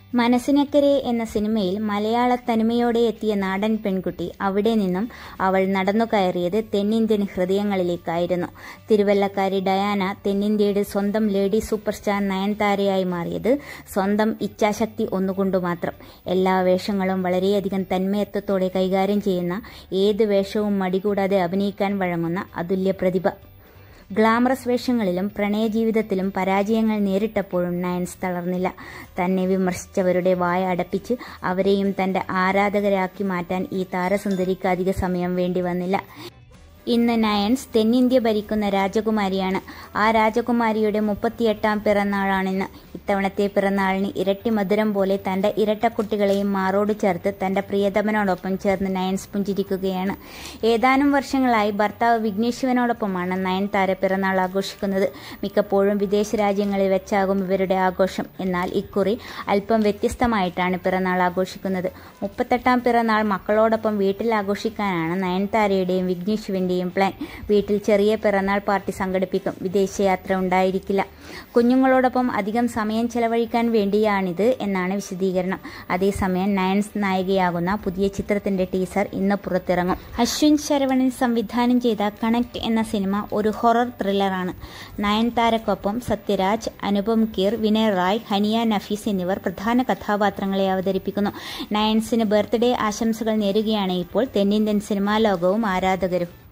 മനസ്സിനക്കരെ എന്ന സിനിമയിൽ മലയാള തനിമയോടെ എത്തിയ നാടൻ പെൺകുട്ടി അവിടെ നിന്നും അവൾ നടന്നു കയറിയത് തെന്നിന്ത്യൻ ഹൃദയങ്ങളിലേക്കായിരുന്നു തിരുവല്ലക്കാരി ഡയാന തെന്നിന്ത്യയുടെ സ്വന്തം ലേഡി സൂപ്പർ സ്റ്റാർ നയൻതാരയായി മാറിയത് സ്വന്തം ഇച്ഛാശക്തി ഒന്നുകൊണ്ടു മാത്രം എല്ലാ വേഷങ്ങളും വളരെയധികം തന്മയത്വത്തോടെ കൈകാര്യം ചെയ്യുന്ന ഏത് വേഷവും മടികൂടാതെ അഭിനയിക്കാൻ വഴങ്ങുന്ന അതുല്യ പ്രതിഭ ഗ്ലാമറസ് വേഷങ്ങളിലും പ്രണയജീവിതത്തിലും പരാജയങ്ങൾ നേരിട്ടപ്പോഴും നയൻസ് തളർന്നില്ല തന്നെ വിമർശിച്ചവരുടെ വായ അടപ്പിച്ച് അവരെയും തന്റെ ആരാധകരാക്കി മാറ്റാൻ ഈ താരസുന്ദരിക്ക് അധിക സമയം വേണ്ടി വന്നില്ല ഇന്ന് നയൻസ് തെന്നിന്ത്യ ഭരിക്കുന്ന രാജകുമാരിയാണ് ആ രാജകുമാരിയുടെ മുപ്പത്തിയെട്ടാം പിറന്നാളാണിന്ന് ഇത്തവണത്തെ പിറന്നാളിന് ഇരട്ടി മധുരം പോലെ തന്റെ ഇരട്ടക്കുട്ടികളെയും മാറോട് ചേർത്ത് തന്റെ പ്രിയതമനോടൊപ്പം ചേർന്ന് നയൻസ് പുഞ്ചിരിക്കുകയാണ് ഏതാനും വർഷങ്ങളായി ഭർത്താവ് വിഘ്നേഷ് ശിവനോടൊപ്പമാണ് നയൻതാര പിറന്നാൾ ആഘോഷിക്കുന്നത് മിക്കപ്പോഴും വിദേശ രാജ്യങ്ങളിൽ വെച്ചാകും ഇവരുടെ ആഘോഷം എന്നാൽ ഇക്കുറി അല്പം വ്യത്യസ്തമായിട്ടാണ് പിറന്നാൾ ആഘോഷിക്കുന്നത് മുപ്പത്തെട്ടാം പിറന്നാൾ മക്കളോടൊപ്പം വീട്ടിൽ ആഘോഷിക്കാനാണ് നയൻതാരയുടെയും വിഘ്നേഷ് ശിവന്റെയും പ്ലാൻ വീട്ടിൽ ചെറിയ പിറന്നാൾ പാർട്ടി സംഘടിപ്പിക്കും വിദേശയാത്ര ഉണ്ടായിരിക്കില്ല കുഞ്ഞുങ്ങളോടൊപ്പം അധികം സമയം ചെലവഴിക്കാൻ വേണ്ടിയാണിത് എന്നാണ് വിശദീകരണം അതേസമയം നയൻസ് നായികയാകുന്ന പുതിയ ചിത്രത്തിന്റെ ടീസർ ഇന്ന് പുറത്തിറങ്ങും അശ്വിൻ ശരവണൻ സംവിധാനം ചെയ്ത കണക്ട് എന്ന സിനിമ ഒരു ഹൊറർ ത്രില്ലറാണ് നയൻതാരക്കൊപ്പം സത്യരാജ് അനുപം കീർ വിനയ് റായ് ഹനിയ നഫീസ് എന്നിവർ പ്രധാന കഥാപാത്രങ്ങളെ അവതരിപ്പിക്കുന്നു നയൻസിന് ബർത്ത്ഡേ ആശംസകൾ നേരുകയാണ് ഇപ്പോൾ തെന്നിന്ത്യൻ സിനിമാ ലോകവും ആരാധകരും